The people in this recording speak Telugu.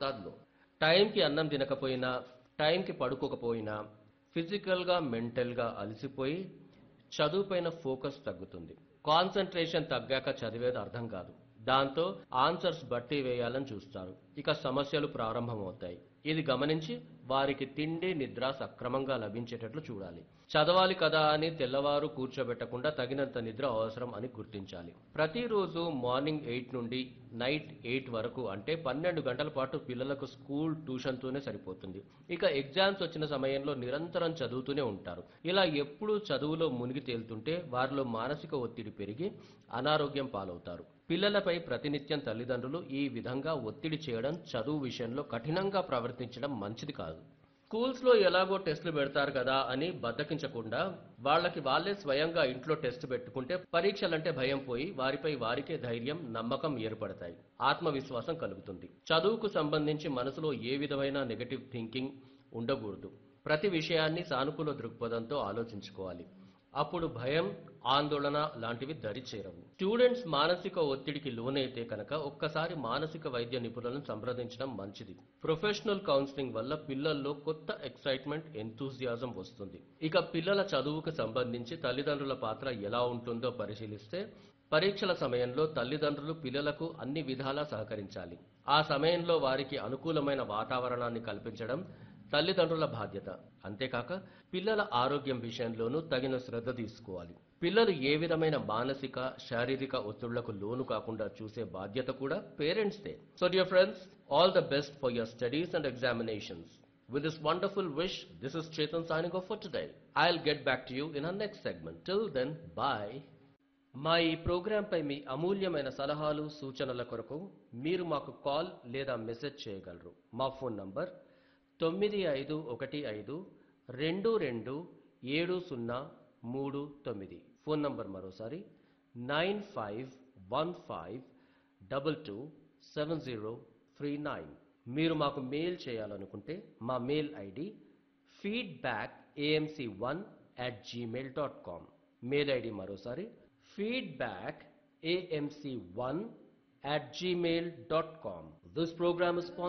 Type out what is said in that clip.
మోతాదులో టైంకి అన్నం తినకపోయినా టైంకి పడుకోకపోయినా ఫిజికల్గా మెంటల్గా అలసిపోయి చదువుపైన ఫోకస్ తగ్గుతుంది కాన్సన్ట్రేషన్ తగ్గాక చదివేది అర్థం కాదు దాంతో ఆన్సర్స్ బట్టి వేయాలని చూస్తారు ఇక సమస్యలు ప్రారంభమవుతాయి ఇది గమనించి వారికి తిండి నిద్ర సక్రమంగా లభించేటట్లు చూడాలి చదవాలి కదా అని తెల్లవారు కూర్చోబెట్టకుండా తగినంత నిద్ర అవసరం అని గుర్తించాలి ప్రతిరోజు మార్నింగ్ ఎయిట్ నుండి నైట్ ఎయిట్ వరకు అంటే పన్నెండు గంటల పాటు పిల్లలకు స్కూల్ ట్యూషన్తోనే సరిపోతుంది ఇక ఎగ్జామ్స్ వచ్చిన సమయంలో నిరంతరం చదువుతూనే ఉంటారు ఇలా ఎప్పుడూ చదువులో మునిగి తేలుతుంటే వారిలో మానసిక ఒత్తిడి పెరిగి అనారోగ్యం పాలవుతారు పిల్లలపై ప్రతినిత్యం తల్లిదండ్రులు ఈ విధంగా ఒత్తిడి చేయడం చదువు విషయంలో కఠినంగా ప్రవర్తించడం మంచిది కాదు స్కూల్స్ లో ఎలాగో టెస్టులు పెడతారు కదా అని బద్దకించకుండా వాళ్ళకి వాళ్ళే స్వయంగా ఇంట్లో టెస్ట్ పెట్టుకుంటే పరీక్షలంటే భయం పోయి వారిపై వారికే ధైర్యం నమ్మకం ఏర్పడతాయి ఆత్మవిశ్వాసం కలుగుతుంది చదువుకు సంబంధించి మనసులో ఏ విధమైన నెగటివ్ థింకింగ్ ఉండకూడదు ప్రతి విషయాన్ని సానుకూల దృక్పథంతో ఆలోచించుకోవాలి అప్పుడు భయం ఆందోళన లాంటివి దరి చేరవు స్టూడెంట్స్ మానసిక ఒత్తిడికి లోనైతే కనుక ఒక్కసారి మానసిక వైద్య నిపుణులను సంప్రదించడం మంచిది ప్రొఫెషనల్ కౌన్సిలింగ్ వల్ల పిల్లల్లో కొత్త ఎక్సైట్మెంట్ ఎంతూజియాజం వస్తుంది ఇక పిల్లల చదువుకు సంబంధించి తల్లిదండ్రుల పాత్ర ఎలా ఉంటుందో పరిశీలిస్తే పరీక్షల సమయంలో తల్లిదండ్రులు పిల్లలకు అన్ని విధాలా సహకరించాలి ఆ సమయంలో వారికి అనుకూలమైన వాతావరణాన్ని కల్పించడం తల్లిదండ్రుల బాధ్యత అంతేకాక పిల్లల ఆరోగ్యం విషయంలోనూ తగిన శ్రద్ధ తీసుకోవాలి పిల్లలు ఏ విధమైన మానసిక శారీరక ఒత్తిళ్లకు లోను కాకుండా చూసే బాధ్యత కూడా పేరెంట్స్దే so dear friends all the best for your studies and examinations With this wonderful wish, this is Chetan signing off for today. I'll get back to you in our next segment. Till then, bye. మా ఈ ప్రోగ్రాంపై మీ అమూల్యమైన సలహాలు సూచనల కొరకు మీరు మాకు కాల్ లేదా మెసేజ్ చేయగలరు మా ఫోన్ నంబర్ తొమ్మిది ఐదు ఒకటి ఐదు రెండు రెండు ఏడు సున్నా మూడు తొమ్మిది ఫోన్ నంబర్ మరోసారి nine five one five double two seven zero three nine మీరు మాకు మెయిల్ చేయాలనుకుంటే మా mail ID feedback AMC one at Gmail dot com mail ID మరోసారి feedback amc1 at gmail.com. This program is sponsored